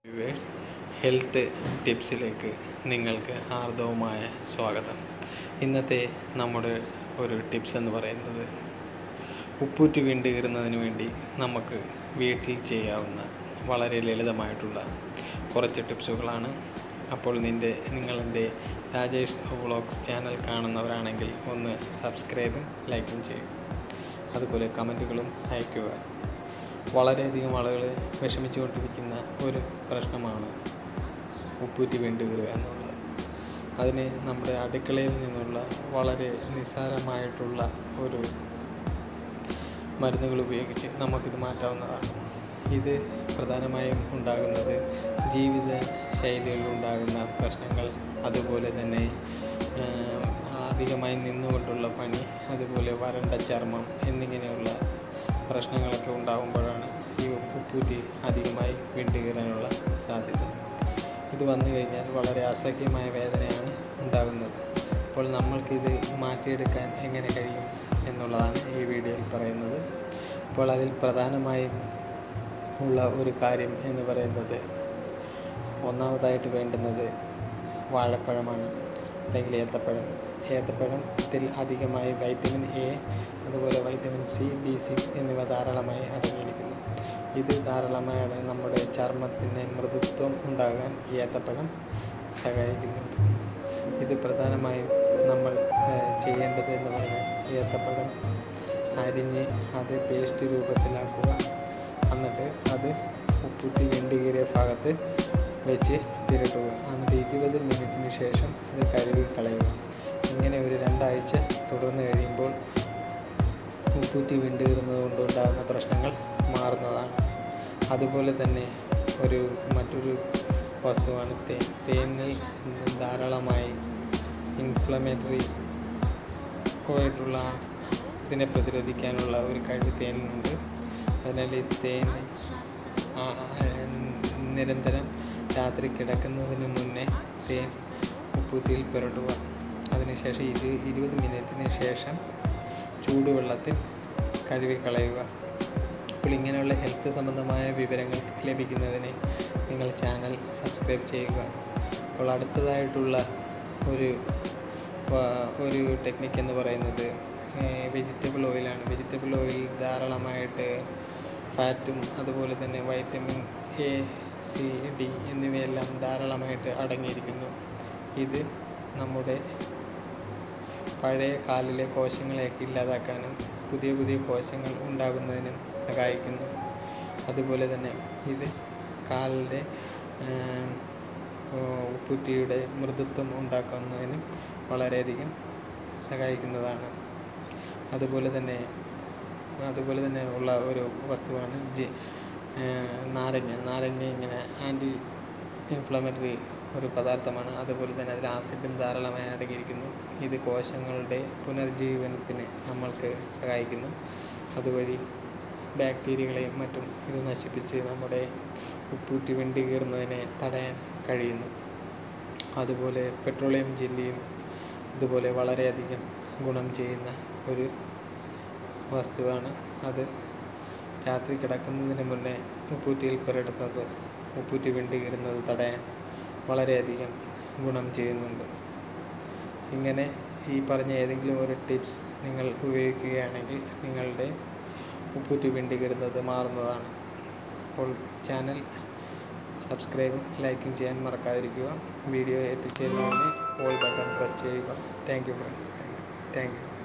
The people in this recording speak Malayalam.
വ്യൂവേഴ്സ് ഹെൽത്ത് ടിപ്സിലേക്ക് നിങ്ങൾക്ക് ഹാർദവമായ സ്വാഗതം ഇന്നത്തെ നമ്മുടെ ഒരു ടിപ്സ് എന്ന് പറയുന്നത് ഉപ്പൂറ്റി വീണ്ട് കീറുന്നതിന് വേണ്ടി നമുക്ക് വീട്ടിൽ ചെയ്യാവുന്ന വളരെ ലളിതമായിട്ടുള്ള കുറച്ച് ടിപ്സുകളാണ് അപ്പോൾ നിൻ്റെ നിങ്ങളെൻ്റെ രാജേഷ് വ്ളോഗ്സ് ചാനൽ കാണുന്നവരാണെങ്കിൽ ഒന്ന് സബ്സ്ക്രൈബും ലൈക്കും ചെയ്യും അതുപോലെ കമൻറ്റുകളും അയയ്ക്കുക വളരെയധികം ആളുകൾ വിഷമിച്ചുകൊണ്ടിരിക്കുന്ന ഒരു പ്രശ്നമാണ് ഉപ്പൂറ്റി വീണ്ടുകീറുക എന്നുള്ളത് അതിന് നമ്മുടെ അടുക്കളയിൽ നിന്നുള്ള വളരെ നിസ്സാരമായിട്ടുള്ള ഒരു മരുന്നുകൾ ഉപയോഗിച്ച് നമുക്കിത് മാറ്റാവുന്നതാണ് ഇത് പ്രധാനമായും ഉണ്ടാകുന്നത് ജീവിത ശൈലികളിൽ ഉണ്ടാകുന്ന പ്രശ്നങ്ങൾ അതുപോലെ തന്നെ ആഹ്, അധികമായി നിന്നുകൊണ്ടുള്ള പണി അതുപോലെ വരണ്ട ചർമ്മം എന്നിങ്ങനെയുള്ള പ്രശ്നങ്ങളൊക്കെ ഉണ്ടാകുമ്പോഴാണ് ഈ ഉപ്പൂറ്റി അധികമായി വീണ്ടുകീറാനുള്ള സാധ്യത ഇത് വന്നു കഴിഞ്ഞാൽ വളരെ അസഹ്യമായ വേദനയാണ് ഉണ്ടാകുന്നത് അപ്പോൾ നമ്മൾക്കിത് മാറ്റിയെടുക്കാൻ എങ്ങനെ കഴിയും എന്നുള്ളതാണ് ഈ വീഡിയോയിൽ പറയുന്നത് അപ്പോൾ അതിൽ പ്രധാനമായും ഉള്ള ഒരു കാര്യം എന്ന് പറയുന്നത് ഒന്നാമതായിട്ട് വേണ്ടുന്നത് വാഴപ്പഴമാണ് അല്ലെങ്കിൽ ഏത്തപ്പഴം ഏത്തപ്പഴത്തിൽ അധികമായി വൈറ്റമിൻ എ അതുപോലെ വൈറ്റമിൻ സി ബി സിക്സ് എന്നിവ ധാരാളമായി അടങ്ങിയിരിക്കുന്നു ഇത് ധാരാളമായി അട- നമ്മുടെ ചർമ്മത്തിന് മൃദുത്വം ഉണ്ടാകാൻ ഈ ഏത്തപ്പഴം സഹായിക്കുന്നുണ്ട് ഇത് പ്രധാനമായും നമ്മൾ ഏഹ്, ചെയ്യേണ്ടത് എന്ന് പറഞ്ഞാൽ ഏത്തപ്പഴം അരിഞ്ഞ് അത് പേസ്റ്റ് രൂപത്തിലാക്കുക എന്നിട്ട് അത് ഉപ്പുറ്റി വെണ്ടുകീറിയ ഭാഗത്ത് വെച്ച് പുരട്ടുക എന്നിട്ട് ഇരുപത് മിനിറ്റിന് ശേഷം ഇത് കഴുകി കളയുക ഇങ്ങനെ ഒരു രണ്ടാഴ്ച തുടർന്ന് കഴിയുമ്പോൾ ഉപ്പൂറ്റി വീണ്ടുകീറുന്നത് കൊണ്ടുണ്ടാകുന്ന പ്രശ്നങ്ങൾ മാറുന്നതാണ് അതുപോലെ തന്നെ ഒരു മറ്റൊരു വസ്തുവാണ് തേൻ തേനിൽ ധാരാളമായി ഇൻഫ്ലമേറ്ററി ആയിട്ടുള്ള ഇതിനെ പ്രതിരോധിക്കാനുള്ള ഒരു കഴിവ് തേനിനുണ്ട് അതിനാൽ ഈ തേൻ ആ, ആ, നിരന്തരം രാത്രി കിടക്കുന്നതിന് മുന്നേ തേൻ ഉപ്പൂറ്റിയിൽ പുരട്ടുക അതിനുശേഷം ഇത് ഇരുപത് മിനിറ്റിന് ശേഷം ചൂടുവെള്ളത്തിൽ കഴുകി കളയുക അപ്പോൾ ഇങ്ങനെയുള്ള ഹെൽത്ത് സംബന്ധമായ വിവരങ്ങൾ ലഭിക്കുന്നതിന് നിങ്ങൾ ചാനൽ സബ്സ്ക്രൈബ് ചെയ്യുക അപ്പോൾ അടുത്തതായിട്ടുള്ള ഒരു വ- ഒരു ടെക്നിക്ക് എന്ന് പറയുന്നത് വെജിറ്റബിൾ ഓയിലാണ് വെജിറ്റബിൾ ഓയിൽ ധാരാളമായിട്ട് ഫാറ്റും അതുപോലെ തന്നെ വൈറ്റമിൻ എ സി ഡി എന്നിവയെല്ലാം ധാരാളമായിട്ട് അടങ്ങിയിരിക്കുന്നു ഇത് നമ്മുടെ പഴയ കാലിലെ കോശങ്ങളെയൊക്കെ ഇല്ലാതാക്കാനും പുതിയ പുതിയ കോശങ്ങൾ ഉണ്ടാകുന്നതിനും സഹായിക്കുന്നു അതുപോലെ തന്നെ ഇത് കാലിൻ്റെ ആം, ഓ, ഉപ്പുറ്റിയുടെ മൃദുത്വം ഉണ്ടാക്കുന്നതിനും വളരെയധികം സഹായിക്കുന്നതാണ് അതുപോലെ തന്നെ അതുപോലെ തന്നെ ഉള്ള ഒരു വസ്തുവാണ് ജി ഏഹ് നാരങ്ങ നാരങ്ങ ഇങ്ങനെ ആൻറ്റി ഇൻഫ്ലമറ്ററി ഒരു പദാർത്ഥമാണ് അതുപോലെ തന്നെ അതിൽ ആസിഡും ധാരാളമായി അടങ്ങിയിരിക്കുന്നു ഇത് കോശങ്ങളുടെ പുനർജീവനത്തിന് നമ്മൾക്ക് സഹായിക്കുന്നു അതുവഴി ബാക്ടീരിയകളെയും മറ്റും ഇത് നശിപ്പിച്ച് നമ്മുടെ ഉപ്പൂറ്റി വെണ്ടി കീറുന്നതിനെ തടയാൻ കഴിയുന്നു അതുപോലെ പെട്രോളിയം ജെല്ലിയും ഇതുപോലെ വളരെയധികം ഗുണം ചെയ്യുന്ന ഒരു വസ്തുവാണ് അത് രാത്രി കിടക്കുന്നതിന് മുന്നേ ഉപ്പൂറ്റിയിൽ പുരട്ടുന്നത് ഉപ്പൂറ്റി വെണ്ടി കീറുന്നത് തടയാൻ വളരെയധികം ഗുണം ചെയ്യുന്നുണ്ട് ഇങ്ങനെ ഈ പറഞ്ഞ ഏതെങ്കിലും ഒരു ടിപ്സ് നിങ്ങൾ ഉപയോഗിക്കുകയാണെങ്കിൽ നിങ്ങളുടെ ഉപ്പൂറ്റി വെണ്ടി കീറുന്നത് മാറുന്നതാണ് അപ്പോൾ ചാനൽ സബ്സ്ക്രൈബും ലൈക്കും ചെയ്യാൻ മറക്കാതിരിക്കുക വീഡിയോ എത്തിച്ചേരുന്നതിന് ഓൾ ബട്ടൺ പ്രസ് ചെയ്യുക thank you friends thank U